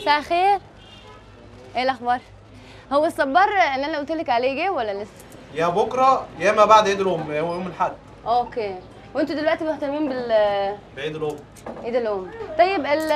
مساء الخير ايه الاخبار هو الصبار اللي انا قلت لك عليه جه ولا لسه يا بكره يا ما بعد عيد الام يوم الاحد اوكي وانتوا دلوقتي مهتمين بال بعيد الام عيد الام طيب ال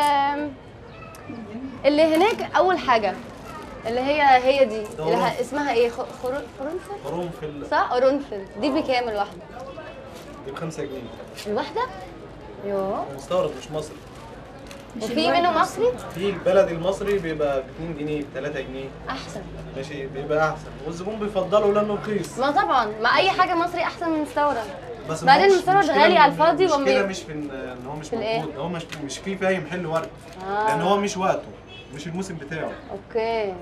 اللي هناك اول حاجه اللي هي هي دي اللي ه- اسمها ايه خ- خر- خرنفل قرنفل صح قرنفل دي بكام الواحده دي ب 5 جنيه الواحده يوه مستورد مش مصري وفي منه مصري في البلدي المصري بيبقى ب 2 جنيه ب 3 جنيه احسن ماشي بيبقى احسن والزبون بيفضله لانه رخيص ما طبعا ما اي حاجه مصري احسن من مستورد بس بعدين مش- المستورد المشكلة غالي إن- على الفاضي المشكله وما- مش في ان إن هو مش في الإيه؟ موجود هو مش مش في في اي محل ورد آه. لان هو مش وقته مش الموسم بتاعه اوكي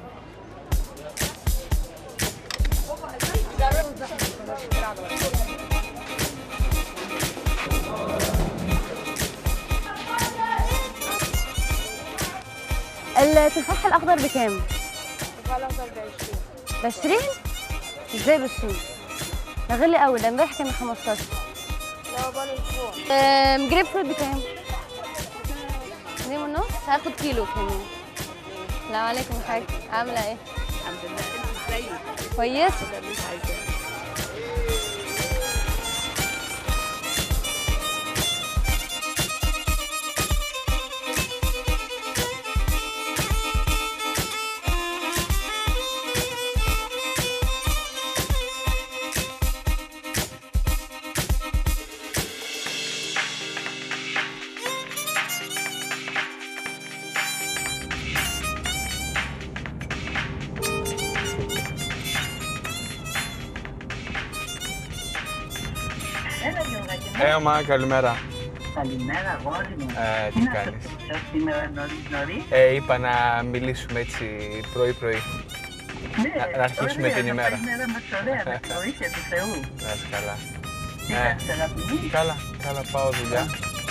التفاح الاخضر بكام؟ التفاح الأخضر ب 20 ب 20 ازاي ب 20 ده غالي قوي ده امبارح كان ب 15 اللي هو بال الفوق أم، جريب فروت بكام؟ اتنين ونص هاخد كيلو كمان السلام عليكم يا حاج عاملة ايه؟ الحمد لله انت ازيك كويسة ده اللي انت عايزاه Έμα, καλημέρα. Καλημέρα, αγόρι μου. Ε, τι να κάνεις? σε ρωτήσω σήμερα νωρίς νωρίς. Ε, είπα να μιλήσουμε έτσι πρωί-πρωί. Ναι, να- να αρχίσουμε ωραία, την θα ημέρα. πάει η μέρα μας ωραία, με τη βοήθεια του Θεού. Να είσαι καλά. Τι Ε. κάνεις, αγάπη μου? Καλά, καλά, πάω δουλειά.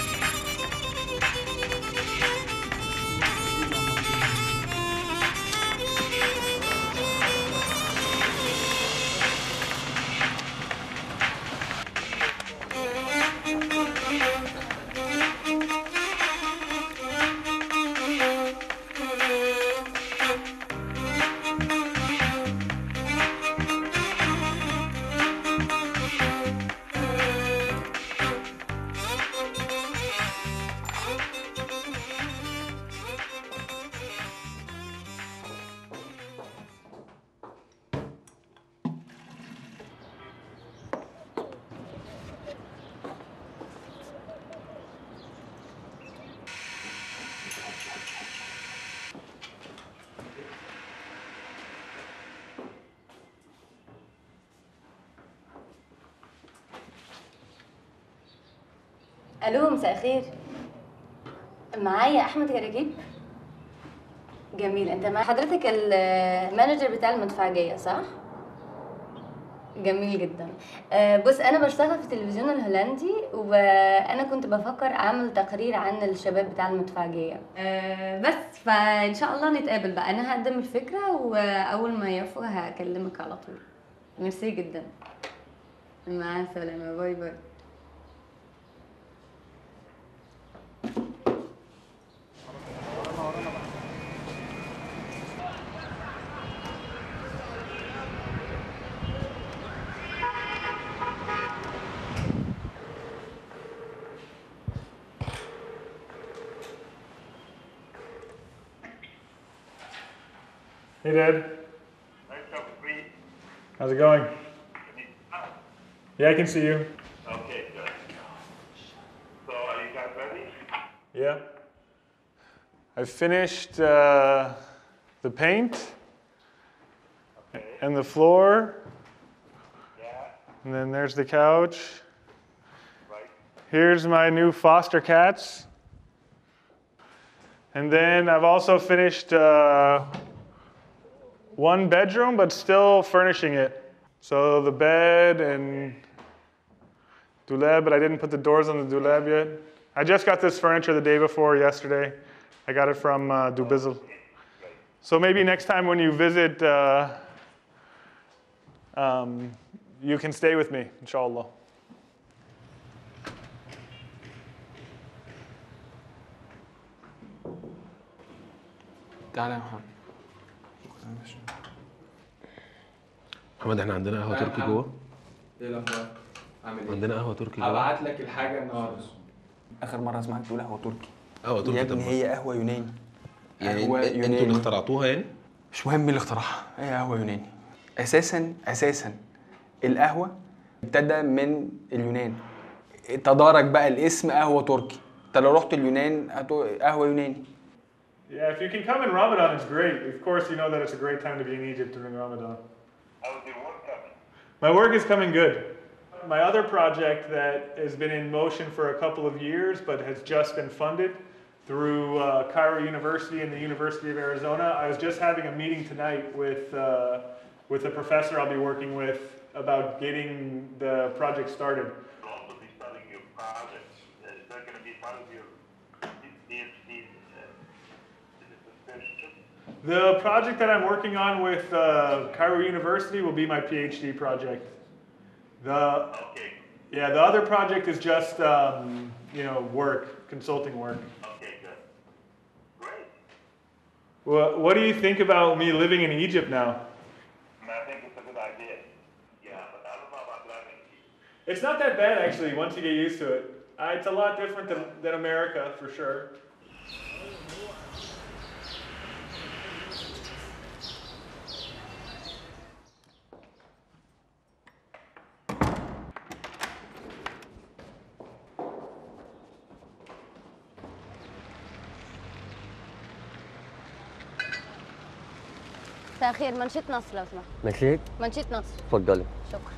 الو مساء الخير معايا احمد كراكيب جميل انت مع حضرتك المانجر بتاع المدفعجيه صح جميل جدا آه، بص انا بشتغل في التلفزيون الهولندي وانا كنت بفكر اعمل تقرير عن الشباب بتاع المدفعجيه آه، بس فان شاء الله نتقابل بقى انا هقدم الفكره واول ما يوافق هكلمك على طول ميرسي جدا مع السلامه باي باي Hey, Dad. How's it going? Yeah, I can see you. Okay, good. So are you guys ready? Yeah. I finished uh, the paint and the floor. And then there's the couch. Here's my new foster cats. And then I've also finished uh, one bedroom, but still furnishing it. So the bed and dulab, but I didn't put the doors on the dulab yet. I just got this furniture the day before yesterday. I got it from uh, Dubizzle. So maybe next time when you visit, uh, um, you can stay with me, inshallah. تعالى يا محمد محمد احنا عندنا قهوه تركي جوه ايه الاخبار؟ عامل ايه؟ عندنا قهوه تركي جوه هبعت لك الحاجه النهارده اخر مره اسمعك تقول قهوه تركي قهوه يا تركي ابني طب هي قهوه يوناني يعني قهوة انت- انتوا اللي يوناني. اخترعتوها يعني مش مهم مين اللي اخترعها هي قهوه يوناني اساسا اساسا القهوه ابتدى من اليونان تدارك بقى الاسم قهوه تركي انت لو رحت اليونان هتقول قهوه يوناني Yeah, if you can come in Ramadan, it's great. Of course, you know that it's a great time to be in Egypt during Ramadan. How's your work coming? My work is coming good. My other project that has been in motion for a couple of years but has just been funded through uh, Cairo University and the University of Arizona. I was just having a meeting tonight with, uh, with a professor I'll be working with about getting the project started. You'll also be studying your projects. Uh, Is that going to be part of your PhD uh, dissertation? The project that I'm working on with uh, Cairo University will be my PhD project. The Okay, yeah, the other project is just um, you know work, consulting work. okay, good. Great. What, what do you think about me living in Egypt now? And I think it's a good idea. Yeah, but I don't know about driving. It's not that bad actually once you get used to it. Uh, it's a lot different than, than America for sure. مساء الخير منشط نصر لو سمحت ماشي منشط نصر اتفضلي شكرا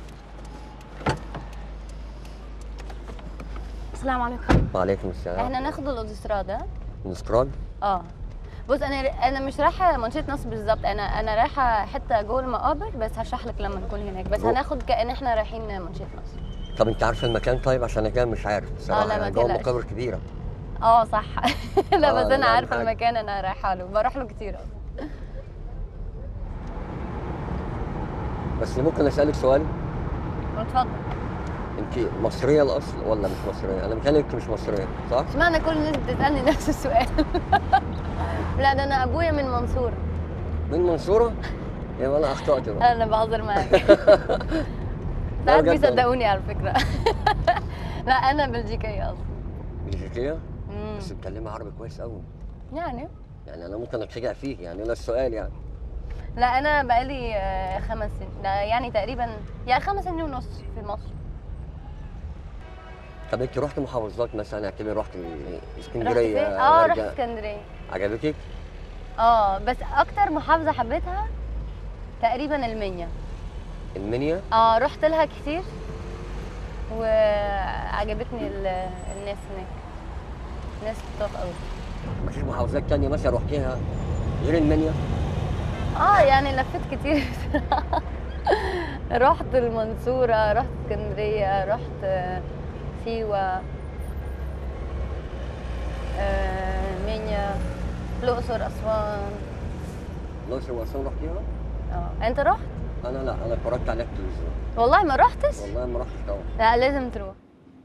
السلام عليكم وعليكم السلام احنا ناخد الاوتوستراد ها؟ نستراد اه بص انا انا مش رايحه منشط نصر بالظبط انا انا رايحه حته جوه المقابر بس هشرح لك لما نكون هناك بس جو- هناخد كأن احنا رايحين منشط نصر طب انت عارفه المكان طيب عشان انا كده مش عارف بصراحه لا، ما يعني جوه تقلقش. مقابر كبيره اه صح لا آه، بس لا، انا عارفه حاجة. المكان انا رايحه له بروح له كتير أصلاً. بس ممكن اسالك سؤال اتفضل انت مصريه الاصل ولا مش مصريه انا متهيألي انت مش مصريه صح اشمعنى كل الناس بتسالني نفس السؤال لا ده انا ابويا من منصوره من منصوره يبقى انا اخطات بقى انا بهزر معاك لا ساعات بجد والله. بيصدقوني على فكره لا انا بلجيكيه اصلا بلجيكيه مم. بس بتكلمي عربي كويس قوي يعني يعني انا ممكن اتشجع فيك يعني ده السؤال يعني لا انا بقالي آه، خمس سنين لا يعني تقريبا يعني خمس سنين ونص في مصر طب انت رحت محافظات مثلا اعتبر رحت ال- رحت اسكندريه فين؟ اه رحت غردقة. اسكندريه عجبتك اه بس اكتر محافظه حبيتها تقريبا المنيا المنيا اه رحت لها كتير وعجبتني ال- الناس هناك ناس لطاف قوي مفيش محافظات تانية مثلا رحتيها غير المنيا اه يعني لفيت كتير بصراحة. رحت المنصورة رحت اسكندرية رحت آه، سيوة آه، منيا الأقصر أسوان الأقصر وأسوان رحتيها؟ اه انت رحت؟ أنا لا أنا اتفرجت عليها في التلفزيون والله ما رحتش؟ والله ما رحتش طبعا لا لازم تروح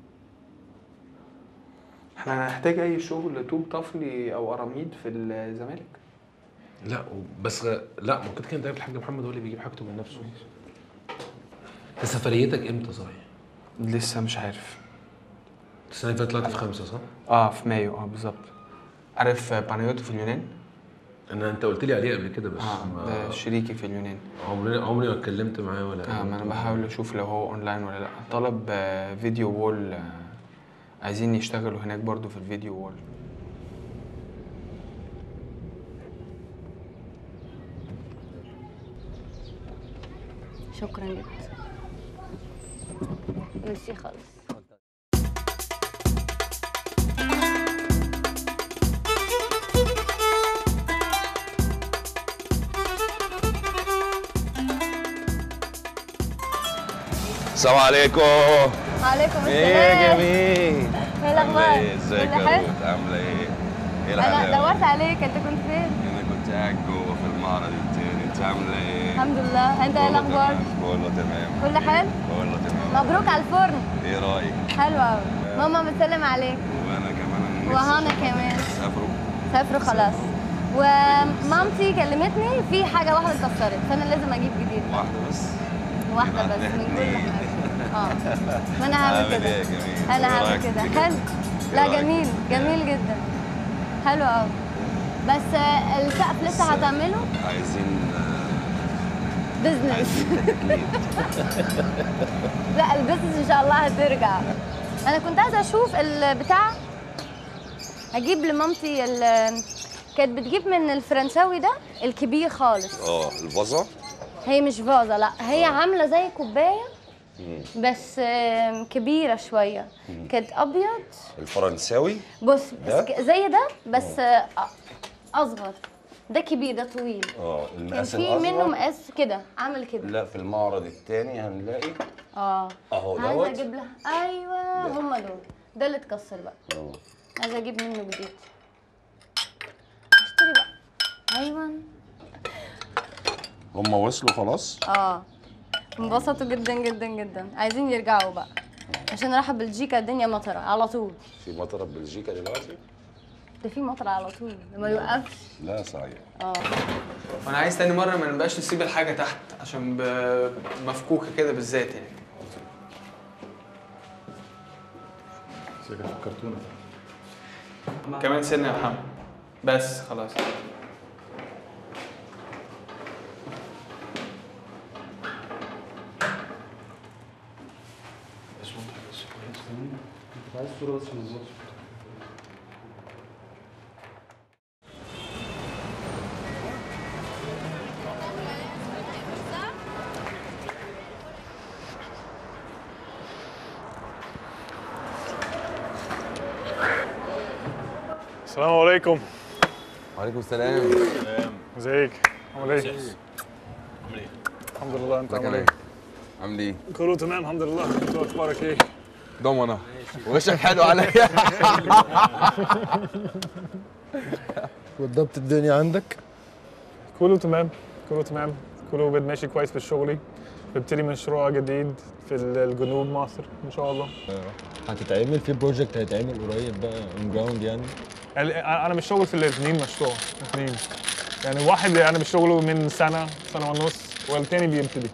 احنا هنحتاج اي شغل طوب طفلي او قراميد في الزمالك لا بس لا ممكن كده انت عارف الحاج محمد هو اللي بيجيب حاجته من نفسه انت سفريتك امتى صحيح؟ لسه مش عارف السنه اللي فاتت طلعت في خمسه صح؟ اه في مايو اه بالظبط عارف بانيوتو في اليونان انا انت قلت لي عليه قبل كده بس اه ما ده شريكي في اليونان عمري عمري ما اتكلمت معاه ولا اه ما انا بحاول اشوف لو هو اونلاين ولا لا طلب آه، فيديو وول آه، عايزين يشتغلوا هناك برضو في الفيديو وول شكرا جدا ميرسي خالص السلام عليكم عليكم ايه السلام جميل ايه الاخبار؟ عامله ايه ازيك كله يا حلو؟ روت عامله ايه ايه انا الحلاوه دورت عليك انت كنت فين؟ انا كنت قاعد جوه في المعرض التاني انت عامله ايه الحمد لله انت ايه كله الاخبار؟ تمام، كله تمام كله حلو؟ كله تمام مبروك على الفرن ايه رايك حلو قوي ماما بتسلم عليك وانا كمان نفسي وهانا أشوفك. كمان سافروا سافروا خلاص ومامتي كلمتني في حاجه واحده اتكسرت فانا لازم اجيب جديد واحده بس واحده بس من كل حاجه اه ما انا هعمل عامل كده ايه جميل انا إيه هعمل رأيك كده في حلو لا إيه رأيك؟ جميل جميل جدا حلو قوي بس آه، السقف لسه هتعمله عايزين بزنس عايزين تأكيد لا البزنس ان شاء الله هترجع انا كنت عايزه اشوف البتاع اجيب لمامتي ال- كانت بتجيب من الفرنساوي ده الكبير خالص اه الفازة هي مش فازه لا هي عامله زي كوبايه مم. بس آم، كبيره شويه مم. كانت ابيض الفرنساوي بص ده؟ بس ك- زي ده بس آه، اصغر ده كبير ده طويل اه كان المقاس في منه الأصغر مقاس كده عامل كده لا في المعرض التاني هنلاقي اه اهو عايزه دوت اجيب لها ايوه هم دول ده اللي اتكسر بقى اه عايزه اجيب منه جديد اشتري بقى ايوه هم وصلوا خلاص اه انبسطوا جدا جدا جدا عايزين يرجعوا بقى عشان رايحه بلجيكا الدنيا مطره على طول في مطره في بلجيكا دلوقتي ده في مطره على طول ده ما يوقفش لا صحيح اه وانا عايز تاني مره ما نبقاش نسيب الحاجه تحت عشان ب- مفكوكه كده بالذات يعني كرتونه كمان سنه يا محمد بس خلاص كنت عايز صوره بس من الظبط السلام عليكم وعليكم السلام ازيك عامل ايه الحمد لله انت عامل ايه عامل ايه؟ كله تمام الحمد لله انت اخبارك ايه ضمنة وشك حلو عليا وضبط الدنيا عندك كله تمام كله تمام كله بد- ماشي كويس في شغلي ببتدي مشروع جديد في الجنوب مصر ان شاء الله هتتعمل في بروجكت هيتعمل قريب بقى اون جراوند يعني ال- انا مش شغل في الاثنين مشروع اثنين يعني واحد انا بشتغله من سنه سنه ونص والتاني بيبتدي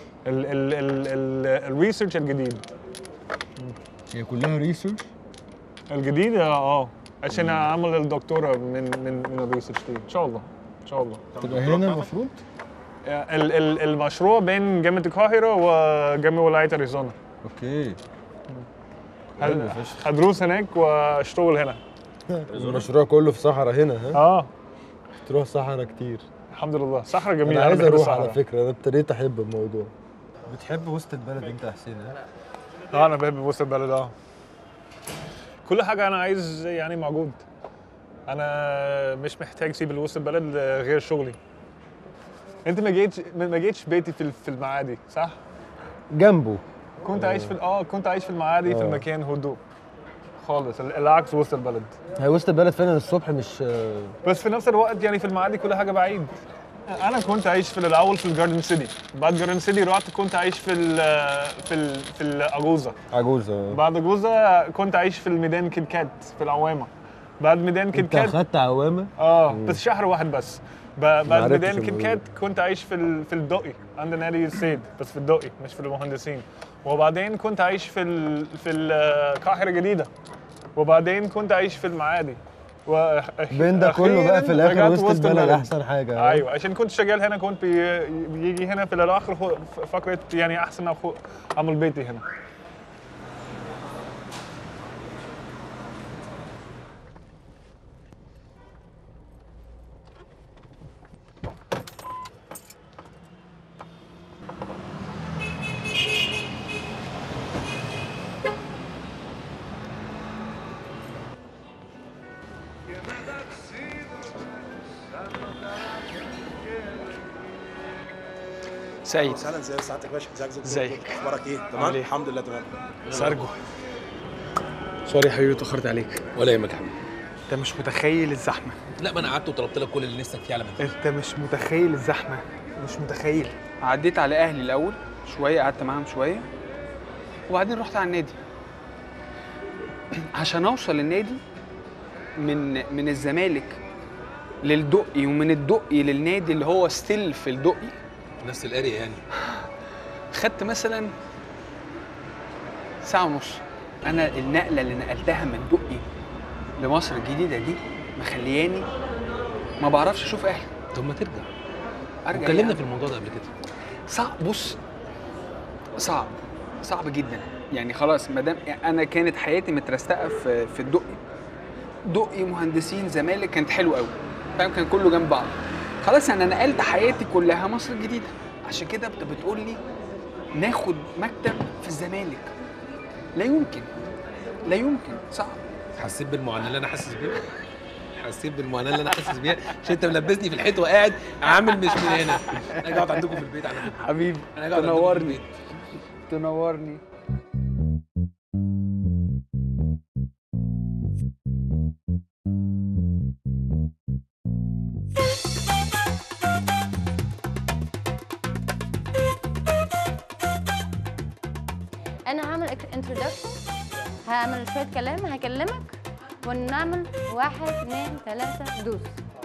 الريسيرش الجديد هي كلها ريسيرش الجديد اه عشان اعمل الدكتوراه من من من الريسيرش دي ان شاء الله ان شاء الله تبقى هنا المفروض ال- ال- المشروع بين جامعه القاهره وجامعه ولايه اريزونا اوكي هل- هدروس هناك واشتغل هنا المشروع كله في صحراء هنا ها اه تروح صحراء كتير الحمد لله صحراء جميله انا عايز بحب اروح الصحراء. على فكره انا ابتديت احب الموضوع بتحب وسط البلد انت يا حسين ها اه انا بحب وسط البلد اه كل حاجه انا عايز يعني موجود انا مش محتاج اسيب وسط البلد غير شغلي انت ما جيتش ما جيتش بيتي في في المعادي صح جنبه كنت عايش في اه كنت عايش في المعادي في آه. المكان هدوء خالص ال- العكس وسط البلد هي وسط البلد فعلا الصبح مش بس في نفس الوقت يعني في المعادي كل حاجه بعيد انا كنت عايش في الاول في الجاردن سيتي بعد جاردن سيتي رحت كنت عايش في ال في ال في الاجوزه عجوزه بعد جوزة كنت عايش في الميدان كيت كات في العوامة بعد ميدان كيت انت كات اخدت عوامه اه مم. بس شهر واحد بس ب- ما بعد عرفتش ميدان كيت الموضوع. كات كنت عايش في ال... في الدقي عند نادي السيد بس في الدقي مش في المهندسين وبعدين كنت عايش في ال... في القاهرة الجديدة وبعدين كنت عايش في المعادي و... بين ده كله بقى في الاخر رجعت وسط البلد احسن حاجه ها؟ ايوه عشان كنت شغال هنا كنت بي... بيجي هنا في الاخر هو ف- فكره يعني احسن أخو... اعمل بيتي هنا سعيد اهلا ازيك سعادتك يا باشا ازيك زي ازيك؟ اخبارك ايه عامل تمام ايه؟ الحمد لله تمام سارجو سوري يا حبيبي اتاخرت عليك ولا يهمك يا حبيبي انت مش متخيل الزحمه لا ما انا قعدت وطلبت لك كل اللي نفسك فيه على مزاجك انت مش متخيل الزحمه مش متخيل عديت على اهلي الاول شويه قعدت معاهم شويه وبعدين رحت على النادي عشان اوصل النادي من من الزمالك للدقي ومن الدقي للنادي اللي هو ستيل في الدقي نفس الاريا يعني خدت مثلا ساعة ونص أنا النقلة اللي نقلتها من دقي لمصر الجديدة دي مخلياني ما بعرفش أشوف أهلي طب ما ترجع أرجع اتكلمنا يعني. في الموضوع ده قبل كده صعب بص صعب صعب جدا يعني خلاص ما دام انا كانت حياتي مترستقه في في الدقي دقي مهندسين زمالك كانت حلوه قوي فاهم كان كله جنب بعض خلاص يعني انا نقلت حياتي كلها مصر الجديده عشان كده انت بتقول لي ناخد مكتب في الزمالك لا يمكن لا يمكن صعب حسيت بالمعاناه اللي انا حاسس بيها حسيت بالمعاناه اللي انا حاسس بيها عشان انت ملبسني في الحيط وقاعد عامل مش من هنا انا قاعد عندكم في البيت على فكره حبيبي انا قاعد عندكم في تنورني البيت تنورني انا هعمل انترودكشن هعمل شويه كلام هكلمك ونعمل واحد اتنين تلاته دوس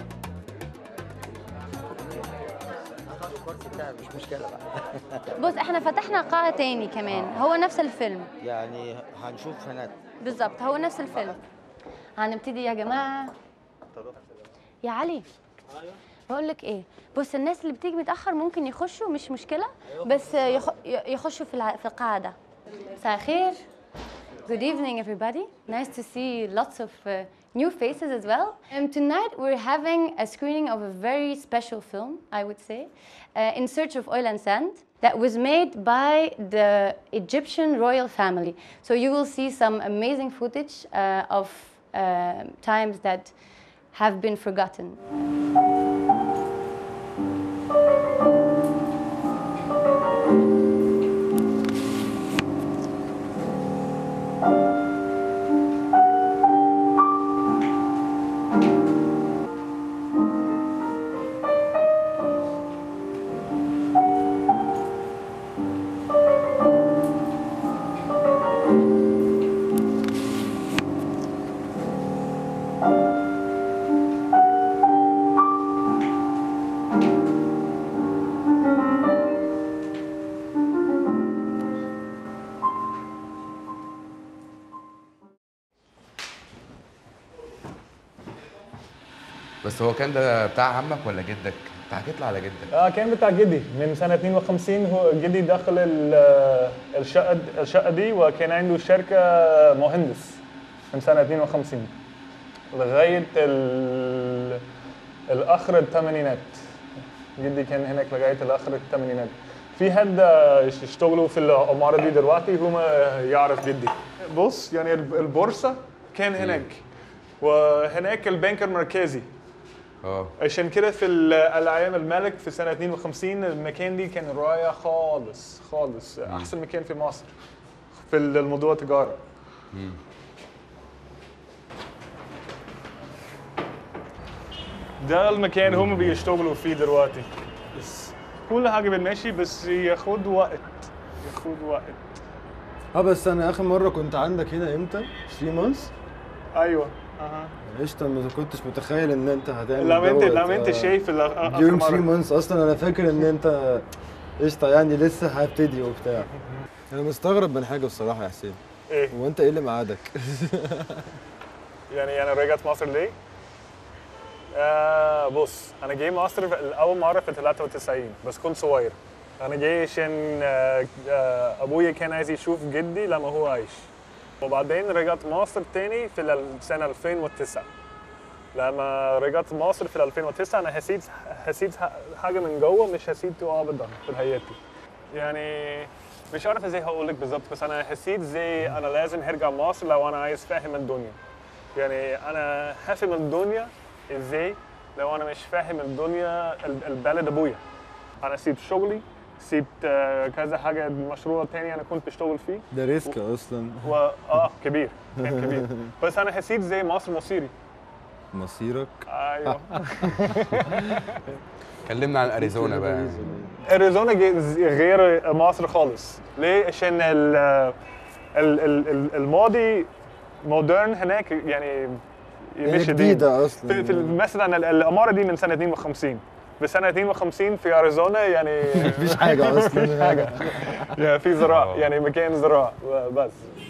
مش مشكله بقى بص احنا فتحنا قاعه تاني كمان هو نفس الفيلم يعني هنشوف هناك بالظبط هو نفس الفيلم هنبتدي يا جماعه يا علي بقول لك ايه بص الناس اللي بتيجي متاخر ممكن يخشوا مش مشكله بس يخ... يخشوا في الع... في القاعه ده مساء الخير Good evening, everybody. Nice to see lots of uh, new faces as well. Um, tonight, we're having a screening of a very special film, I would say, uh, In Search of Oil and Sand, that was made by the Egyptian royal family. So you will see some amazing footage uh, of uh, times that have been forgotten. بس هو كان ده بتاع عمك ولا جدك؟ انت حكيت لي على جدك اه كان بتاع جدي من سنة 52 هو جدي دخل ال- الشقة الشقة دي وكان عنده شركة مهندس من سنة 52 لغاية ال- الآخر الثمانينات جدي كان هناك لغاية الآخر الثمانينات في حد يشتغلوا في العمارة دي دلوقتي هم يعرف جدي بص يعني الب- البورصة كان هناك وهناك البنك المركزي اه عشان كده في ال- الايام الملك في سنه 52 المكان دي كان رائع خالص خالص احسن مكان في مصر في الموضوع التجاره ده المكان هم بيشتغلوا فيه دلوقتي بس كل حاجه بتمشي بس ياخد وقت ياخد وقت اه بس انا اخر مره كنت عندك هنا امتى 3 مانثs ايوه اها قشطه ما كنتش متخيل ان انت هتعمل لما انت دوت، لما انت آه. شايف ال- اخر during 3 مره months اصلا انا فاكر ان انت قشطه يعني لسه هبتدي وبتاع انا مستغرب من حاجه بصراحه يا حسين ايه هو انت ايه اللي معادك يعني انا رجعت مصر ليه؟ آه بص انا جاي مصر في- اول مره في 93 بس كنت صغير انا جاي عشان آه آه ابويا كان عايز يشوف جدي لما هو عايش وبعدين رجعت مصر تاني في السنه 2009 لما رجعت مصر في 2009 انا حسيت حسيت حاجه من جوه مش حسيته ابدا في حياتي يعني مش عارف ازاي هقول لك بالظبط بس انا حسيت زي انا لازم هرجع مصر لو انا عايز فاهم الدنيا يعني انا هفهم الدنيا ازاي لو انا مش فاهم الدنيا ال- البلد ابويا انا سيبت شغلي سيبت آه، كذا حاجه مشروع تاني انا كنت بشتغل فيه ده ريسك اصلا و... اه كبير كان كبير بس انا حسيت زي مصر مصيري مصيرك ايوه كلمنا عن اريزونا بقى اريزونا جي- غير مصر خالص ليه عشان ال ال ال ال- الماضي مودرن هناك يعني مش قديم. جديدة أصلاً. في, في مثلا ال- العماره دي من سنه 52 في سنه 52 في اريزونا يعني مفيش حاجة أصلاً. مفيش حاجه يعني في زراعه يعني مكان زراعه بس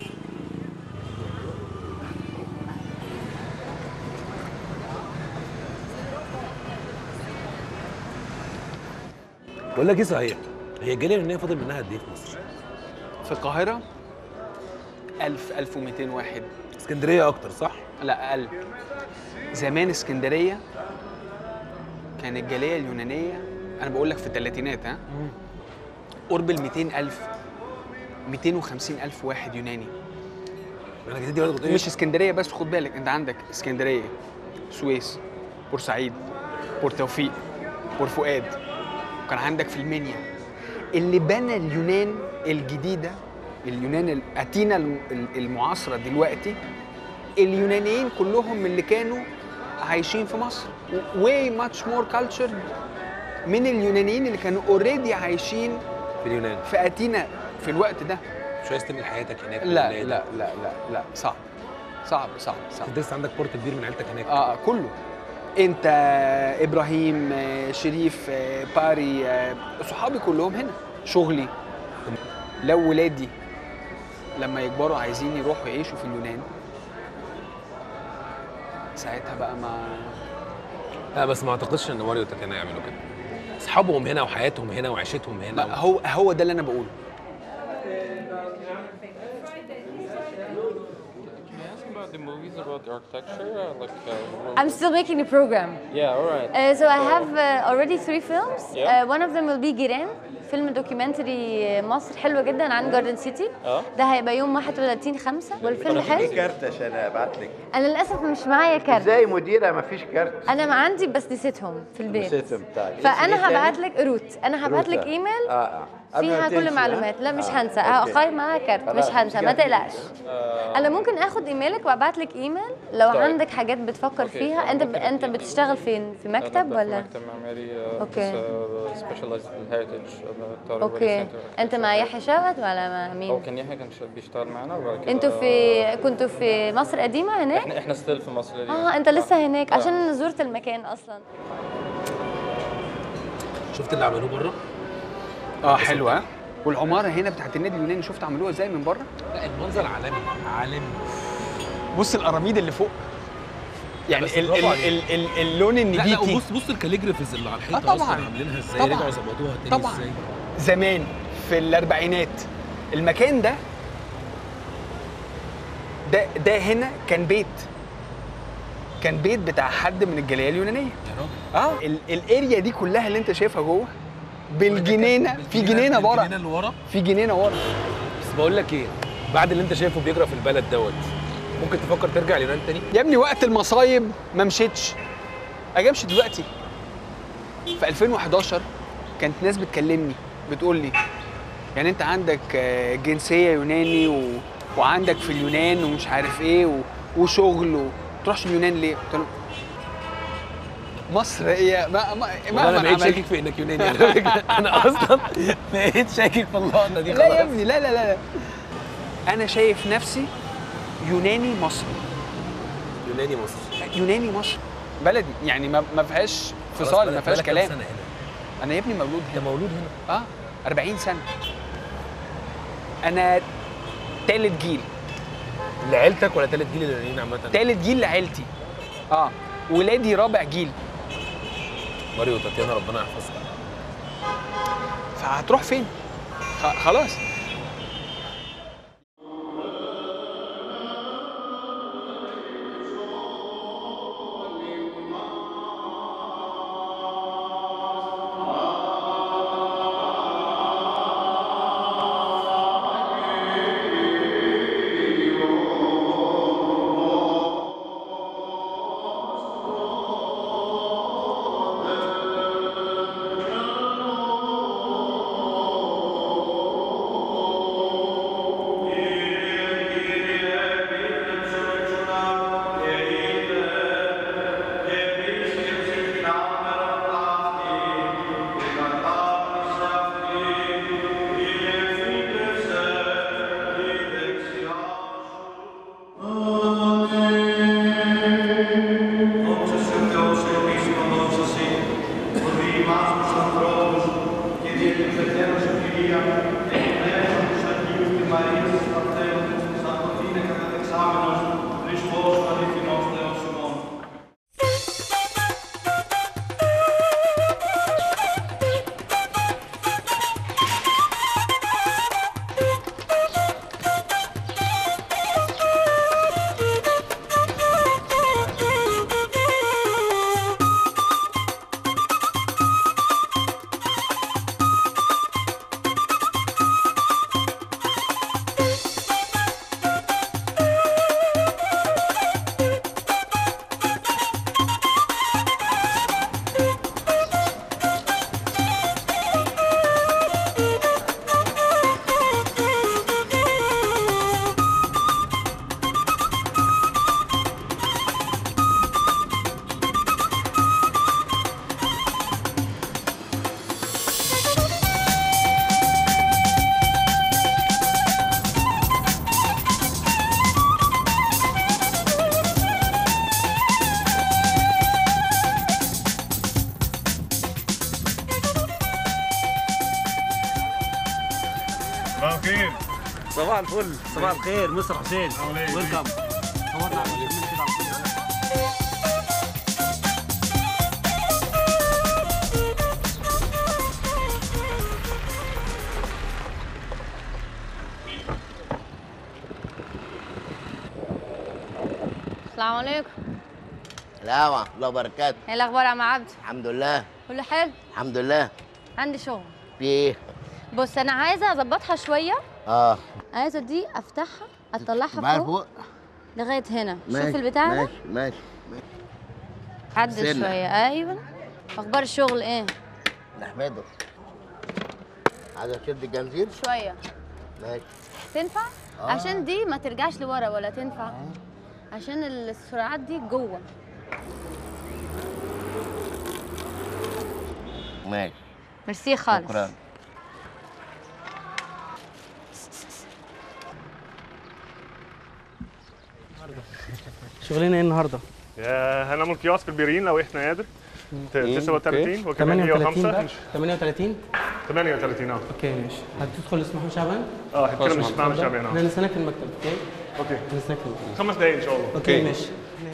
بقول لك ايه صحيح هي الجاليه اليونانيه فاضل منها قد ايه في مصر؟ في القاهره 1000 1200 واحد اسكندريه اكتر صح؟ لا اقل زمان اسكندريه كان الجاليه اليونانيه انا بقول لك في الثلاثينات ها قرب ال 200000 250000 واحد يوناني انا جديد دلوقتي قلت إيه؟ مش اسكندريه بس خد بالك انت عندك اسكندريه سويس بورسعيد بور توفيق بور فؤاد وكان عندك في المنيا اللي بنى اليونان الجديده اليونان ال- اتينا الم- ال- المعاصره دلوقتي اليونانيين كلهم اللي كانوا عايشين في مصر way much more cultured من اليونانيين اللي كانوا اوريدي عايشين في اليونان في اتينا في الوقت ده مش عايز تنقل حياتك هناك لا ولا إيه؟ لا لا لا لا صعب صعب صعب صعب انت لسه عندك بورت كبير من عيلتك هناك اه كله انت ابراهيم آه، شريف آه، باري آه، صحابي كلهم هنا شغلي لو ولادي لما يكبروا عايزين يروحوا يعيشوا في اليونان ساعتها بقى ما لا بس ما اعتقدش ان ماريو وتاتانا يعملوا كده اصحابهم هنا وحياتهم هنا وعيشتهم هنا ما هو هو ده اللي انا بقوله about the movies about the architecture, uh, like. Uh, I'm still making the program. Yeah, all right. Uh, so I have uh, already three films. Yeah. Uh, one of them will be جيران فيلم دوكيومنتري مصر حلو جدا عن جاردن سيتي اه ده هيبقى يوم 31 5 والفيلم حلو كارت عشان ابعت لك انا للاسف مش معايا كارت ازاي مديره ما فيش كارت انا ما عندي بس نسيتهم في البيت نسيتهم طيب اسم إيه فانا تاني؟ هبعت لك روت انا هبعت لك روتا. ايميل اه اه قبل ما فيها تمشي، كل ها؟ المعلومات لا مش آه، هنسى أوكي. هخاي معاها كارت مش خلاص، هنسى ما مش جاي. تقلقش انا ممكن اخد ايميلك وابعت لك ايميل لو طيب. عندك حاجات بتفكر أوكي، فيها انت ب... ممكن انت بتشتغل فين في مكتب أنا ولا في مكتب معماري uh, أوكي. بس uh, specialized in heritage uh, اوكي انت مع يحيى شوت ولا مع هو مين كان يحيى كان شغال- بيشتغل معانا وبعد كده انتوا في كنتوا في مصر قديمه هناك احنا احنا ستيل في مصر دي اه انت لسه هناك آه. عشان انا زرت المكان اصلا شفت اللي عملوه بره؟ اه حلوه والعماره هنا بتاعت النادي اليوناني شفت عملوها ازاي من بره لا المنظر عالمي عالمي بص الاراميد اللي فوق يعني بس ال برافو ال عليك. ال ال اللون لا لا النبيتي وبص بص الكاليجرافيز اللي على الحيطه آه طبعاً. اصلا عاملينها ازاي طبعاً. رجعوا ظبطوها تاني طبعاً. ازاي زمان في الاربعينات المكان ده ده ده هنا كان بيت كان بيت بتاع حد من الجاليه اليونانيه يا راجل اه ال- الاريا دي كلها اللي انت شايفها جوه بالجنينه في جنينه ورا الجنينه اللي ورا في جنينه ورا بس بقول لك ايه بعد اللي انت شايفه بيجرى في البلد دوت ممكن تفكر ترجع اليونان تاني يا ابني وقت المصايب ما مشيتش اجي امشي دلوقتي في 2011 كانت ناس بتكلمني بتقول لي يعني انت عندك آه، جنسيه يوناني و... وعندك في اليونان ومش عارف ايه و... وشغل و... تروحش اليونان ليه؟ قلت لهم مصر هي ما ما والله انا مهما بقيت عملت- شاكك في انك يوناني على فكره انا اصلا بقيت شاكك في اللقطه دي لا يا خلاص ابني لا لا لا لا انا شايف نفسي يوناني مصري يوناني مصر يوناني مصري بلدي يعني ما ما فيهاش خلاص فصال ما بقالك- فيهاش بقالك كام كلام سنة هنا؟ انا يا ابني مولود هنا انت مولود هنا اه 40 سنه انا تالت جيل لعيلتك ولا تالت جيل اليونانيين عامه تالت جيل لعيلتي اه ولادي رابع جيل ماريو وتاتيانا ربنا يحفظهم فهتروح فين خ- خلاص صباح الخير صباح الفل صباح الخير مستر حسين ويلكم صورنا على اليمين كده على طول. السلام عليكم لا ورحمة الله وبركاته ايه الاخبار يا عم عبد الحمد لله كله حلو الحمد لله عندي شغل في ايه؟ بص انا عايزه اظبطها شويه اه عايزه دي افتحها اطلعها معايا فوق فوق لغايه هنا ماشي، شوف البتاع ده ماشي ماشي عدل سنة. شويه ايوه اخبار الشغل ايه نحمده عايز اشد الجنزير شويه ماشي تنفع آه. عشان دي ما ترجعش لورا ولا تنفع عشان السرعات دي جوه ماشي ميرسي خالص شكرا شغلنا ايه النهارده؟ يا هنعمل كيوسك في البيرين لو احنا قادر ت- إيه؟ 39 وكمان 38 105 بقى؟ مش 38 38 اه اوكي ماشي هتدخل اسمه محمد شعبان؟ اه هتكلم خلاص، اسمه محمد اتفضل. شعبان، اه. احنا نستناك في المكتب اوكي؟ اوكي نستناك في المكتب خمس دقايق ان شاء الله اوكي ماشي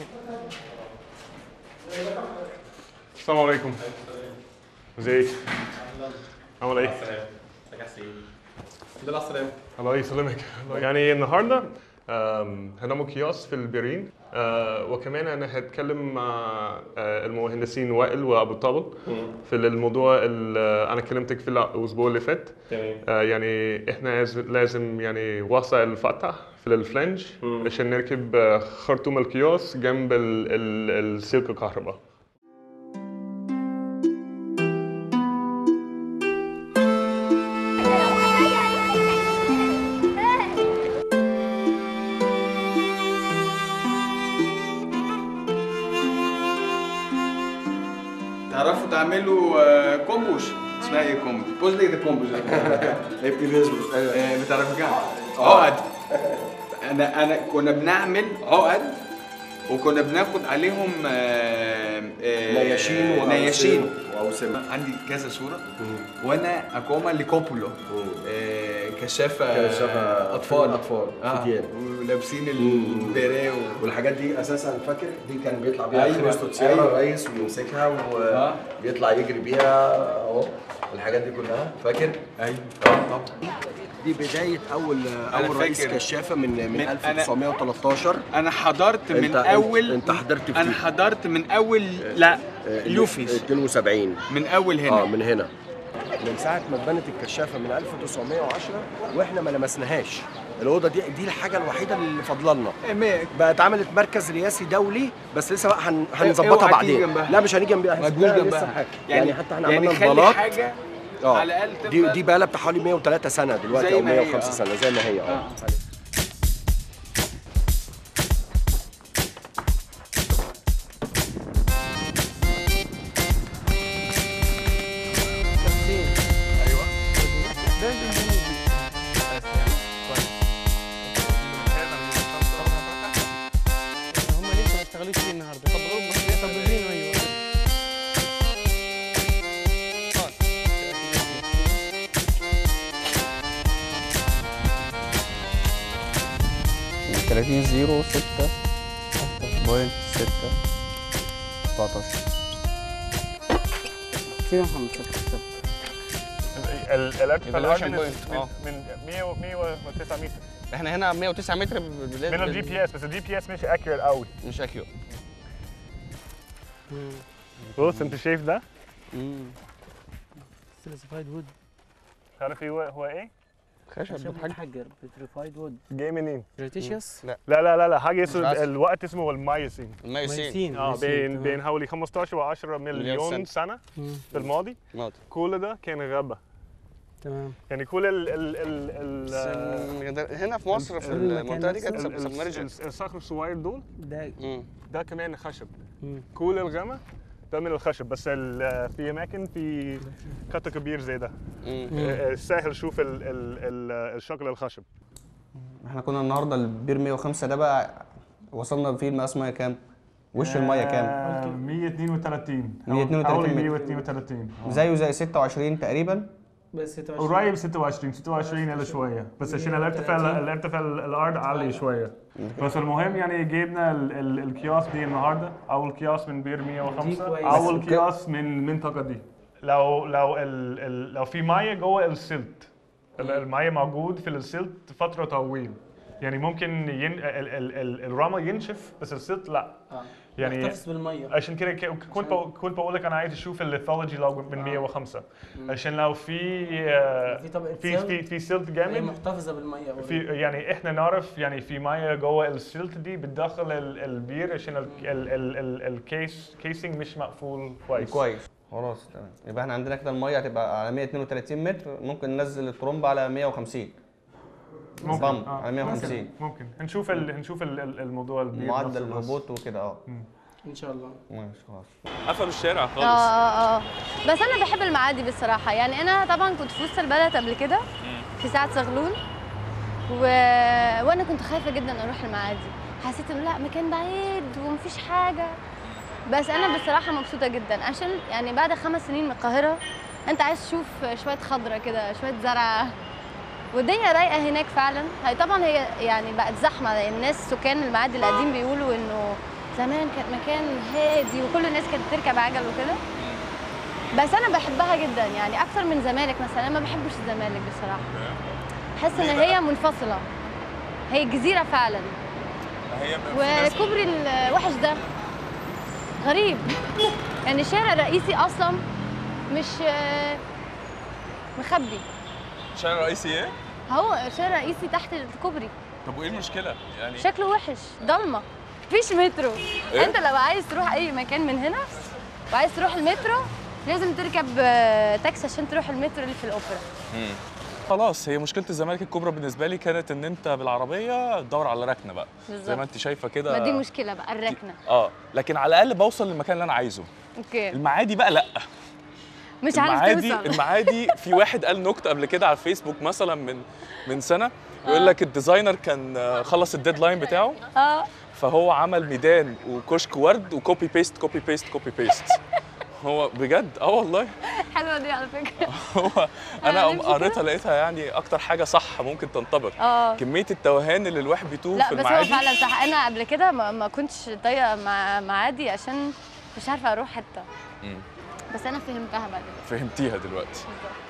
السلام عليكم ازيك عامل ايه؟ الحمد لله على السلامة الله يسلمك يعني النهارده آم، هنعمل كياس في البيرين آه، وكمان انا هتكلم مع آه، المهندسين وائل وابو طابل في الموضوع اللي انا كلمتك في الاسبوع اللي فات تمام. آه، يعني احنا عايز- لازم يعني وسع الفتح في الفلنج عشان نركب آه، خرطوم الكياس جنب ال- ال- السلك الكهرباء تعرفوا تعملوا آه، كومبوش اسمها ايه كومبوش؟ بوز لي ده كومبوش ايه بتلبسوا آه، بتعرفوا كام؟ عقد انا انا كنا بنعمل عقد وكنا بناخد عليهم آه، آه، نياشين وأوسام. نياشين وأوسام. عندي كذا صوره وانا اكوما لكوبولو آه، كشافه كشافة اطفال أطفال، آه، فتيان. ولابسين البيريه و... والحاجات دي اساسا فاكر دي كان بيطلع بيها أيوة، أيوة. خريستو سيارة أيوة. الرئيس ويمسكها ويطلع يجري بيها اهو الحاجات دي كلها فاكر؟ ايوه طبعا دي بدايه اول أنا اول رئيس فاكر. كشافه من من, من- أنا- 1913 انا حضرت من أنت- اول انت حضرت في انا حضرت من اول لا لوفيس 72 من اول هنا اه من هنا من ساعه ما اتبنت الكشافه من 1910 واحنا ما لمسناهاش الاوضه دي دي الحاجه الوحيده اللي فاضله لنا بقى اتعملت مركز رئاسي دولي بس لسه بقى هن- هنظبطها اوعى تيجي بعدين جنبها. لا مش هنيجي جنبها ما تجوش هنسيبها جنبها. لسه حاجة. يعني- يعني حتى احنا يعني عملنا خلي البلاط حاجة اه على الأقل دي تبقى- دي بقى لها بتاع حوالي 103 سنه دلوقتي زي او ما هي، 105 آه. سنه زي ما هي اه آه. هم لسه ما اشتغلوش فيه النهارده طبقين ايوه 30 0 6 بوينت 6 17 كده محمد صفر صفر ال- الارتفاع Evaluation الارضي point، من آه. من 100 و 109 متر احنا هنا 109 متر من الجي بي اس بس الجي بي اس مش اكيوريت قوي مش اكيوريت بص انت شايف ده؟ سيليسيفايد وود تعرف هو هو ايه؟ خشب متحجر بتريفايد وود جاي منين؟ بريتيشيوس لا لا لا لا لا حاجه مش اسمه عارف. الوقت اسمه المايوسين المايوسين. اه مايوسين، بين تمام. بين حوالي 15 و 10 مليون سنة. سنه مم. في الماضي ماضي كل ده كان غابه تمام يعني كل ال ال ال ال بس هنا في مصر في كل المكان المنطقه دي كانت نفسه؟ ال- ال- سبمرجن ال- الصخر الصغير دول ده ده كمان خشب مم. كل الغابه ده من الخشب بس ال- في اماكن في قطع كبير زي ده آه، سهل شوف ال ال ال الشكل الخشب احنا كنا النهارده البير 105 ده بقى وصلنا فيه المقاس ميه كام؟ وش الميه كام؟ آه، 132 132 حوالي متر. 132 زيه زي 26 تقريبا بس 26 قريب 26 26 الا شويه بس عشان الارتفاع الارتفاع الارض عالي شويه بس المهم يعني جبنا ال- ال- الكياس دي النهارده اول كياس من بير 105 كويس. اول بس- كياس من المنطقه دي لو لو ال ال لو في ميه جوه السلت ال- الميه موجود في السلت فتره طويل يعني ممكن ين ال ال ال الرمل ينشف بس السلت لا يعني يحتفظ بالميه عشان كده ك- كنت بقول كنت بقول لك انا عايز اشوف الليثولوجي لو من 105 عشان لو في آه، في طبقة في سلت، في في سلت هي جامد محتفظه بالميه في يعني احنا نعرف يعني في ميه جوه السلت دي بتدخل ال- البير عشان ال- ال- ال- ال- الكيس كيسنج مش مقفول كويس كويس خلاص تمام يبقى احنا عندنا كده الميه هتبقى على 132 متر ممكن ننزل الترومبه على 150 ممكن بامب آه، على 150 ممكن هنشوف ال... هنشوف ال- ال- الموضوع البير معدل نفسه بس. الهبوط وكده اه ان شاء الله ماشي خلاص قفلوا الشارع اه خالص اه اه بس انا بحب المعادي بصراحه يعني انا طبعا كنت في وسط البلد قبل كده في ساعه زغلول و... وانا كنت خايفه جدا اروح المعادي حسيت انه لا مكان بعيد ومفيش حاجه بس انا بصراحه مبسوطه جدا عشان يعني بعد خمس سنين من القاهره انت عايز تشوف شويه خضره كده شويه زرع والدنيا رايقه هناك فعلا هي طبعا هي يعني بقت زحمه لان الناس سكان المعادي القديم بيقولوا انه زمان كان مكان هادي وكل الناس كانت بتركب عجل وكده بس انا بحبها جدا يعني اكتر من زمالك مثلا انا ما بحبش الزمالك بصراحه بحس ان هي منفصله هي جزيره فعلا هي وكوبري الوحش ده غريب يعني الشارع الرئيسي اصلا مش آه، مخبي الشارع الرئيسي ايه؟ هو الشارع الرئيسي تحت الكوبري طب وايه المشكله؟ يعني شكله وحش ضلمه مفيش مترو إيه؟ انت لو عايز تروح اي مكان من هنا وعايز تروح المترو لازم تركب آه، تاكسي عشان تروح المترو اللي في الاوبرا مم. خلاص هي مشكله الزمالك الكبرى بالنسبه لي كانت ان انت بالعربيه تدور على ركنه بقى زي بالظبط. ما انت شايفه كده ما دي مشكله بقى الركنه اه لكن على الاقل بوصل للمكان اللي انا عايزه اوكي المعادي بقى لا مش عارف المعادي توصل المعادي في واحد قال نكته قبل كده على الفيسبوك مثلا من من سنه يقول لك الديزاينر كان آه، خلص الديدلاين بتاعه اه فهو عمل ميدان وكشك ورد وكوبي بيست كوبي بيست كوبي بيست هو بجد اه والله حلوه دي على فكره هو انا هنمشي كده؟ قريتها لقيتها يعني اكتر حاجه صح ممكن تنطبق اه كميه التوهان اللي الواحد بيتوه لا في بس هو المعادي فعلا صح انا قبل كده ما, ما كنتش طايقه مع معادي عشان مش عارفه اروح حته مم. بس انا فهمتها بعد كده فهمتيها دلوقتي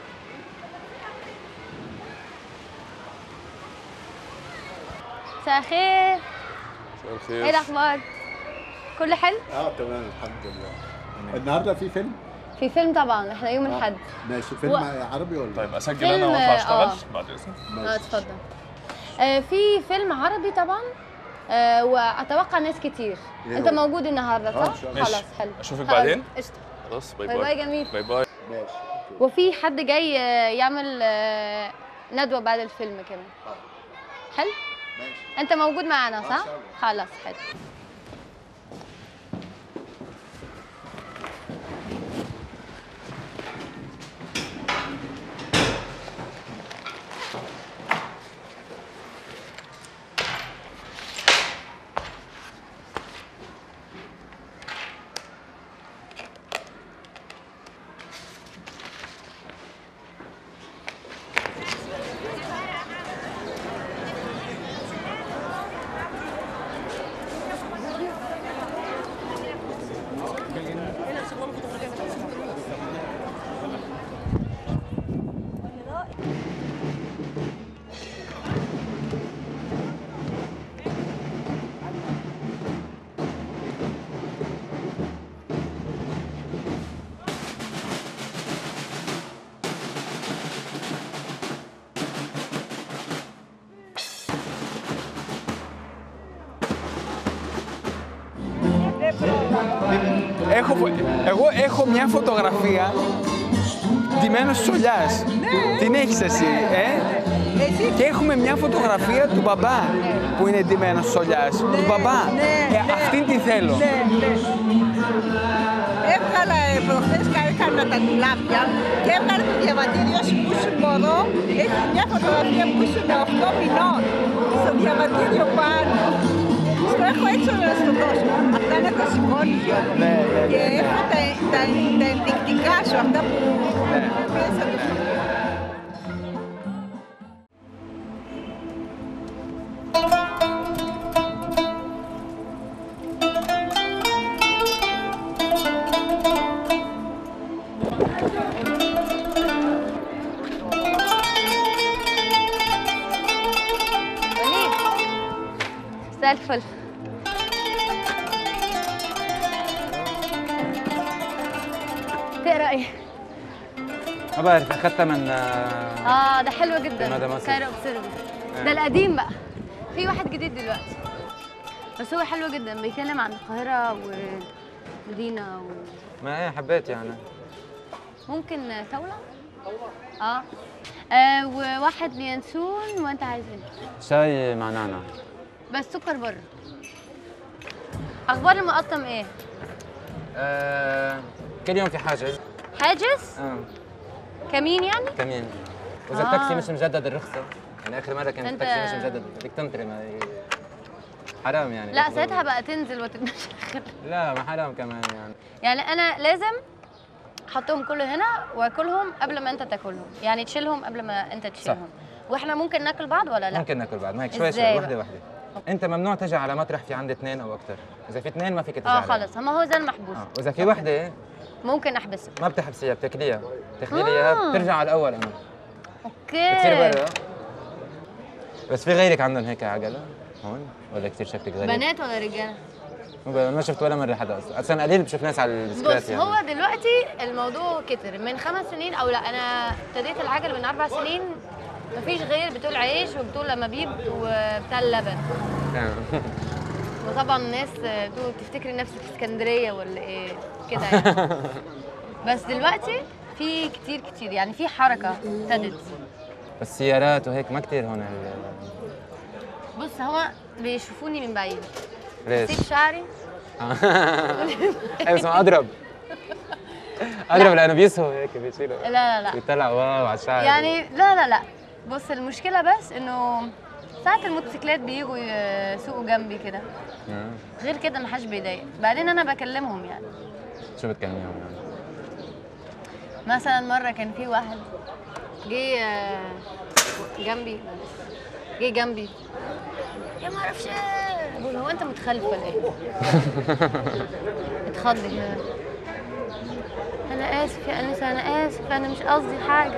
مساء الخير مساء الخير ايه الاخبار كله حلو اه تمام الحمد لله النهارده في فيلم في فيلم طبعا احنا يوم الاحد ماشي فيلم و- عربي ولا طيب اسجل فيلم، انا واطلع آه. اشتغل بعد اذنك اه اتفضل آه في فيلم عربي طبعا آه واتوقع ناس كتير إيه انت هو؟ موجود النهارده آه، صح إن شاء الله. خلاص ماشي. حلو أشوفك خلاص، بعدين؟ قشطه خلاص باي باي باي باي جميل. باي باي ماشي وفي حد جاي آه، يعمل آه، ندوه بعد الفيلم كمان حلو ماشي انت موجود معانا آه، صح إن شاء الله. خلاص حلو Έχω, εγώ έχω μια φωτογραφία ντυμένος σολιάς. Την έχεις εσύ, ε? Και έχουμε μια φωτογραφία του μπαμπά που είναι ντυμένος σολιάς. Του μπαμπά. Ε, αυτήν την θέλω. Έβγαλα ε, προχθές έκανα τα τουλάπια και έβγαλε το διαβατήριο που ήσουν μωρό. Έχει μια φωτογραφία που ήσουν 8 μηνών στο διαβατήριο πάνω. Στο έχω έτσι να στο δώσω. Αυτά είναι τα σηκώνει Ναι, ναι, Και ναι. έχω τα, τα, τα ενδεικτικά σου, αυτά που μέσα του. وليد مساء الفل تقرا ايه؟ ما بعرف اخذتها من اه ده حلو جدا مدى مصر. كايرو اوبسيرفر آه. ده القديم بقى في واحد جديد دلوقتي بس هو حلو جدا بيتكلم عن القاهرة ومدينة و... ما ايه حبيت يعني ممكن تولع؟ اه, آه وواحد ينسون وانت عايز ايه؟ شاي مع نعناع بس سكر بره اخبار المقطم ايه؟ آه كل يوم في حاجز حاجز؟ اه كمين يعني؟ كمين واذا آه. التاكسي مش مجدد الرخصه يعني اخر مره كان أنت- التاكسي مش مجدد بدك تنطري ما حرام يعني لا بياخذوا- ساعتها بقى تنزل وتتمشى لا ما حرام كمان يعني يعني انا لازم احطهم كله هنا واكلهم قبل ما انت تاكلهم يعني تشيلهم قبل ما انت تشيلهم واحنا ممكن ناكل بعض ولا لا ممكن ناكل بعد ما هيك شوي إزاي شوي بقى؟ وحده وحده انت ممنوع تجي على مطرح في عندي اثنين او اكثر اذا في اثنين ما فيك تجي اه عليه. خلاص ما هو ده المحبوس آه. واذا في وحده ممكن احبسه ما بتحبسيها بتاكليها بتاخذي لي اياها آه. بترجع على الاول انا اوكي بتصير برا بس في غيرك عندهم هيك عجله هون ولا كثير شكلك غريب بنات ولا رجاله ما ب- ما شفت ولا مره حدا اصلا اصلا قليل بشوف ناس على البسكليت بص يعني هو دلوقتي الموضوع كتر من خمس سنين او لا انا ابتديت العجل من اربع سنين مفيش غير بتقول عيش وبتقول لمبيب وبتاع اللبن وطبعا الناس بتقول تفتكري نفسك في اسكندريه ولا ايه كده يعني بس دلوقتي في كتير كتير يعني في حركه ابتدت بس سيارات وهيك ما كثير هون ال- بص هو بيشوفوني من بعيد ليش؟ سيب شعري ايه بس ما اضرب اضرب لانه بيسهوا هيك بيشيلوا لا لا لا بيطلع واو على الشعر يعني لا لا لا بص المشكله بس انه ساعات الموتوسيكلات بيجوا يسوقوا جنبي كده آه. غير كده ما حدش بيضايق بعدين انا بكلمهم يعني شو بتكلميهم يعني مثلا مره كان في واحد جه آه، جنبي جه جنبي يا ما اعرفش ايه بقول هو انت متخلف ولا ايه اتخض كده انا اسف يا انسه انا اسف انا مش قصدي حاجه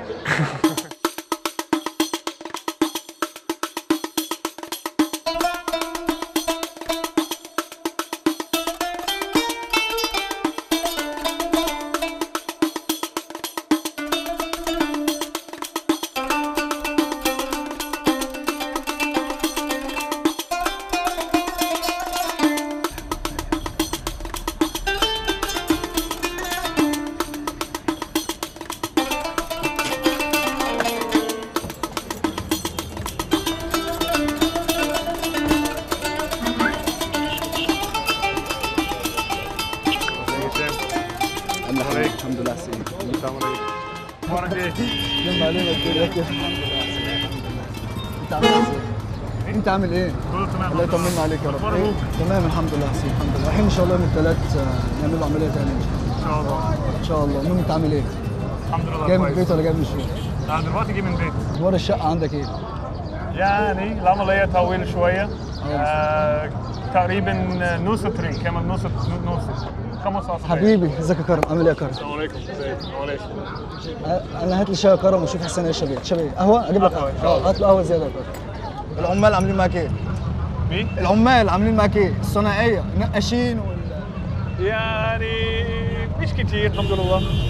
الحمد لله حسين السلام عليكم اخبارك ايه؟ لما علينا الدنيا كده انت عامل ايه؟ انت عامل ايه؟ كله تمام الله يطمنا عليك يا رب إيه؟ تمام الحمد لله حسين الحمد لله الحين ان شاء الله من الثلاث نعمل له عمليه ثانيه ان شاء الله ان شاء الله المهم انت عامل ايه؟ الحمد لله جاي من كويس البيت ولا جاي من الشغل؟ انا دلوقتي جاي من البيت اخبار الشقه عندك ايه؟ يعني العملية طويلة شوية آه تقريبا نص طريق كمان نص نص 15 حبيبي ازيك يا كرم عامل ايه يا كرم؟ السلام عليكم ازيك معلش انا هات لي شاي يا كرم وشوف حسين يشرب ايه تشرب ايه؟ قهوه؟ اجيب لك قهوه اه هات له قهوه زياده يا كرم العمال عاملين معاك ايه؟ مين؟ العمال عاملين معاك ايه؟ الصناعيه نقاشين وال... يعني مش كتير الحمد لله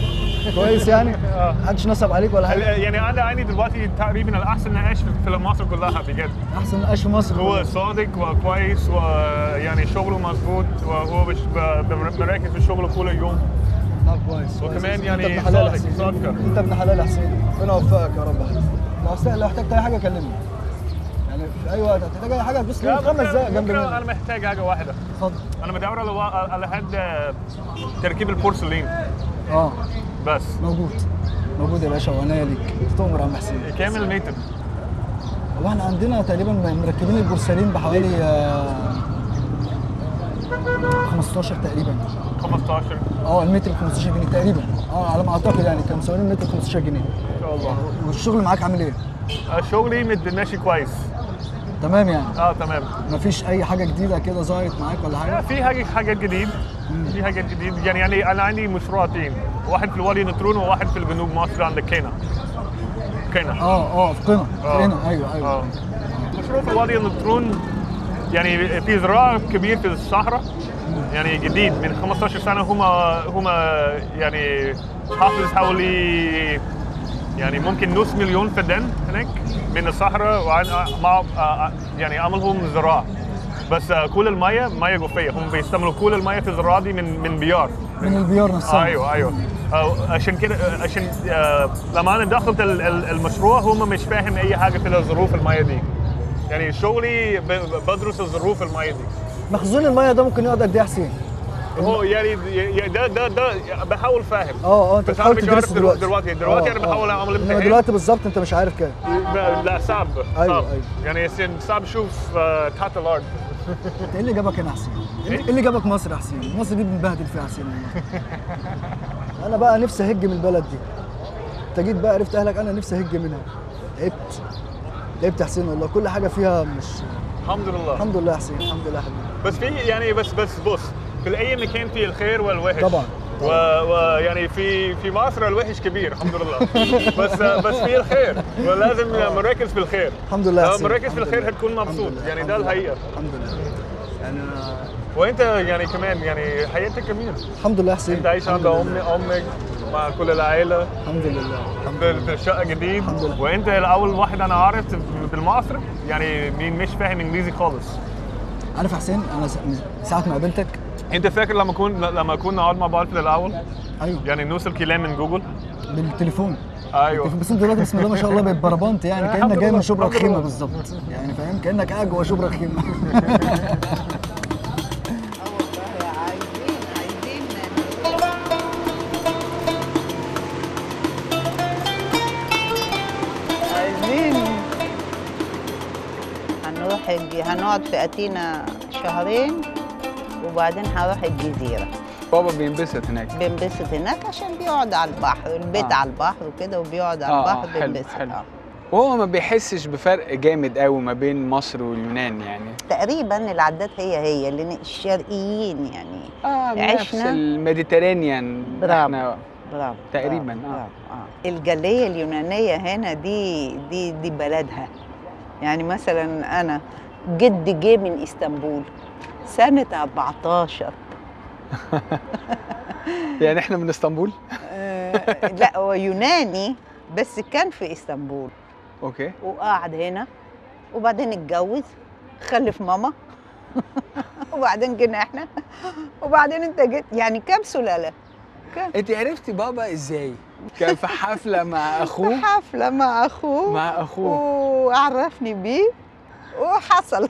كويس يعني محدش نصب عليك ولا حاجه يعني انا عندي دلوقتي تقريبا الاحسن نقاش في مصر كلها بجد احسن نقاش في مصر هو صادق وكويس ويعني شغله مظبوط وهو مش ب- ب- مركز في شغله كل يوم لا كويس وكمان انت يعني ابن حلال يا صادق حسين صادقة انت ابن حلال يا حسين ربنا يوفقك يا رب يا حبيبي لو است- لو احتجت اي حاجه كلمني يعني في اي وقت هتحتاج اي حاجه تدوس لي لا، خمس ممكن- دقايق جنب ممكن مني انا محتاج حاجه واحده اتفضل انا بدور على وا- على حد تركيب البورسلين اه بس موجود موجود يا باشا وعناية ليك تؤمر يا عم حسين كام المتر؟ هو احنا عندنا تقريبا مركبين البورسلين بحوالي آه، 15 تقريبا 15 اه المتر ب 15 جنيه تقريبا اه على ما اعتقد يعني كانوا مسويين المتر ب 15 جنيه ان شاء الله والشغل معاك عامل ايه؟ آه، شغلي مد- ماشي كويس تمام يعني اه تمام مفيش اي حاجه جديده كده ظهرت معاك ولا لا، حاجه؟ في حاجه حاجات جديد في حاجات جديد يعني يعني انا عندي مشروعين واحد في الوادي النطرون وواحد في الجنوب مصر عند كينا كينا اه اه في قنا في آه. قنا ايوه ايوه اه مشروع في الوادي النطرون يعني في زراعه كبير في الصحراء يعني جديد من 15 سنه هم هم يعني حافظ حوالي يعني ممكن نص مليون فدان هناك من الصحراء وعن مع آه، يعني عملهم زراعه بس آه، كل الميه ميه جوفيه هم بيستعملوا كل الميه في الزراعه دي من من بيار من البيار نفسها ايوه ايوه آه، عشان كده آه، عشان آه، لما انا دخلت ال- ال- المشروع هم مش فاهم اي حاجه في ظروف الميه دي يعني شغلي ب- ب- بدرس ظروف الميه دي مخزون الميه ده ممكن يقعد قد ايه يا حسين؟ هو يعني ي- ده ده ده بحاول فاهم اه اه انت بس انا بتحاول مش تدرس عارف دلوقتي دلوقتي دلوقتي انا آه، بحاول آه. اعمل انما امتحان دلوقتي بالظبط انت مش عارف كام ب- لا صعب أيوة، صعب أيوة. يعني عشان صعب اشوف آه، تحت الارض انت ايه اللي جابك هنا يا حسين؟ ايه اللي جابك مصر يا حسين؟ مصر دي بنبهدل فيها يا حسين والله. انا بقى نفسي اهج من البلد دي انت جيت بقى عرفت اهلك انا نفسي اهج منها تعبت تعبت يا حسين والله كل حاجه فيها مش الحمد لله الحمد لله يا حسين الحمد لله يا حبيبي بس في يعني بس بس بص في اي مكان في الخير والوحش طبعاً، و- ويعني في في مصر الوحش كبير الحمد لله بس بس في الخير ولازم مركز في الخير الحمد لله يا لو حسين، مركز في الحمد الخير لله. هتكون مبسوط يعني ده الحقيقه الحمد لله يعني أنا وانت يعني كمان يعني حياتك جميله الحمد لله يا حسين انت عايش عند الحمد ام لله. امك مع كل العائله الحمد لله في في الشقه جديد وانت الاول واحد انا عارف بالمصر يعني مين مش فاهم انجليزي خالص عارف يا حسين انا س- من ساعه ما قابلتك انت فاكر لما كنا لما كنا نقعد مع بعض في الاول ايوه يعني نوصل كلام من جوجل بالتليفون ايوه بس انت دلوقتي بسم الله ما شاء الله بقيت بربنت يعني الحمد كانك جاي لله، من شبرا الحمد الخيمه لله. بالظبط يعني فاهم كانك قاعد جوه شبرا الخيمه عايزين هنروح الج- هنقعد في أتينا شهرين وبعدين هروح الجزيرة بابا بينبسط هناك بنبسط هناك عشان بيقعد على البحر البيت آه. على البحر وكده وبيقعد على آه، البحر آه، حلو، بنبسط حلو. آه. وهو ما بيحسش بفرق جامد قوي ما بين مصر واليونان يعني تقريبا العادات هي هي لأن الشرقيين يعني اه نفس عشنا الميديترينيان برافو. احنا برافو تقريبا برافو، اه برافو، آه. الجالية اليونانية هنا دي دي دي بلدها يعني مثلا أنا جدي جه من اسطنبول سنة 14 يعني احنا من اسطنبول آه، لا هو يوناني بس كان في اسطنبول اوكي وقعد هنا وبعدين اتجوز خلف ماما وبعدين جينا احنا وبعدين انت جيت يعني كام سلاله؟ كام؟ انت عرفتي بابا ازاي كان في حفله مع اخوه في حفله مع اخوه مع اخوه وعرفني بيه وحصل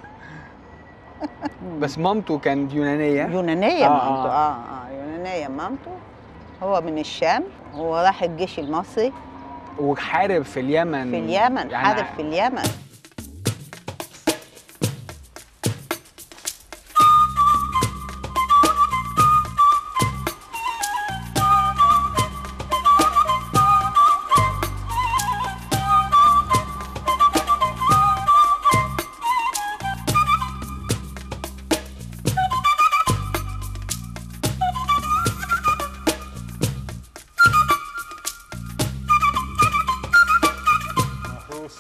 بس مامته كانت يونانيه يونانيه آه، مامته آه. اه اه يونانيه مامته هو من الشام هو راح الجيش المصري وحارب في اليمن في اليمن يعني حارب في اليمن محروس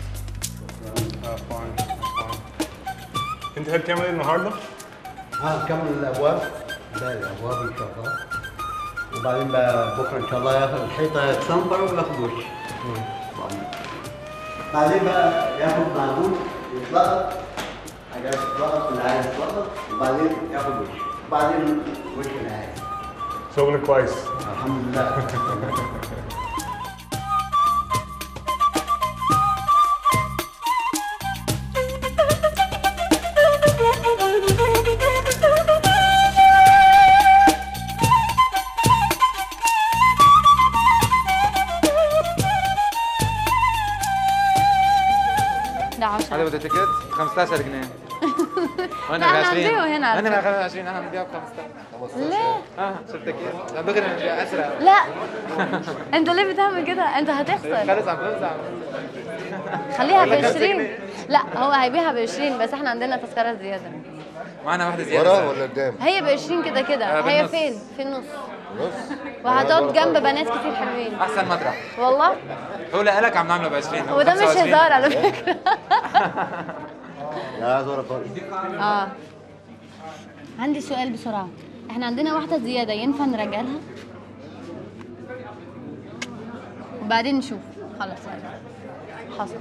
انت هتكمل النهارده؟ ها كمل الابواب باقي الابواب ان شاء الله وبعدين بقى بكره ان شاء الله ياخد الحيطه يتصنفر وياخد وش بعدين بقى ياخد معجون يتلقط حاجات تتلقط اللي عايز يتلقط وبعدين ياخد وش وبعدين وش اللي عايز شغل كويس الحمد لله ده 10 هذا بده تيكت 15 جنيه وانا لا، ب أنا 20 هنبيعه هنا على انا ب فكرة. 20 انا ببيعه ب 15 ليه؟ اه شفت كيف؟ دغري أنا اسرع لا انت ليه بتعمل كده انت هتخسر خلص عم بمزح خليها ب ولا خمسة 20 جنيه. لا هو هيبيعها ب 20 بس احنا عندنا تذكره زياده معنا واحده زياده ورا ولا قدام؟ هي ب 20 كده كده آه، هي بالنص. فين في النص نص وهتقعد جنب بنات كتير حلوين احسن مطرح والله هو لك عم نعمله ب 20 هو ده مش هزار على فكره لا عايز ورا خالص اه عندي سؤال بسرعه احنا عندنا واحده زياده ينفع نرجع لها وبعدين نشوف خلاص حصل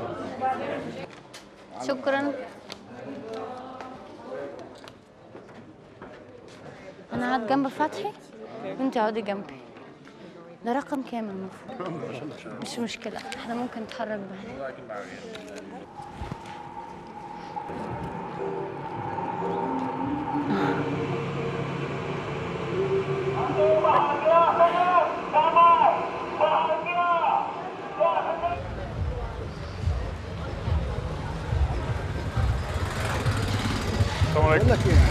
شكرا انا قاعد جنب فتحي وانت اقعدي جنبي ده رقم كام المفروض مش مشكله احنا ممكن نتحرك بعدين السلام عليكم بقول لك ايه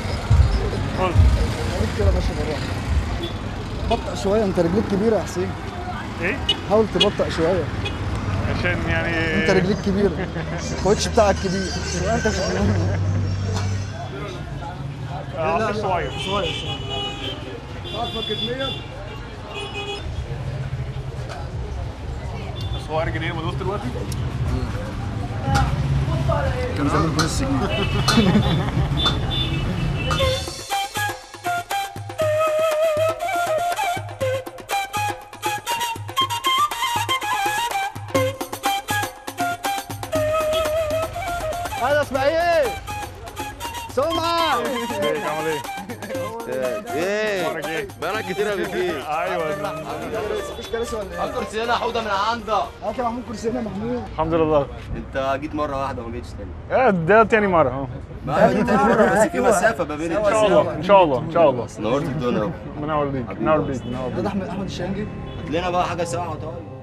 خليك كده ماشي بالراحه بطأ شويه انت رجليك كبيره يا حسين ايه؟ حاول تبطأ شويه عشان يعني انت رجليك كبيره الكوتش بتاعك كبير وانت مش اه مش صغير صغير صغير تعرف كمية صغير جنيه مدوس دلوقتي كان زمان فلوس السجين هذا اسماعيل سمعة ازيك عامل ايه؟ ايه اخبارك ايه؟ بقالك كتير قبل كده ايوه مفيش كراسي ولا ايه؟ كرسي هنا حوضه من عندك هات يا محمود كرسي هنا محمود الحمد لله انت جيت مره واحده وما جيتش تاني اه ده تاني مرة اه ما انت تاني مره بس في مسافه ما بين ان شاء الله ان شاء الله ان شاء الله نورت الدنيا منور بيك منور بيك منور ده بيك احمد احمد الشنجي هات لنا بقى حاجه ساقعه طيب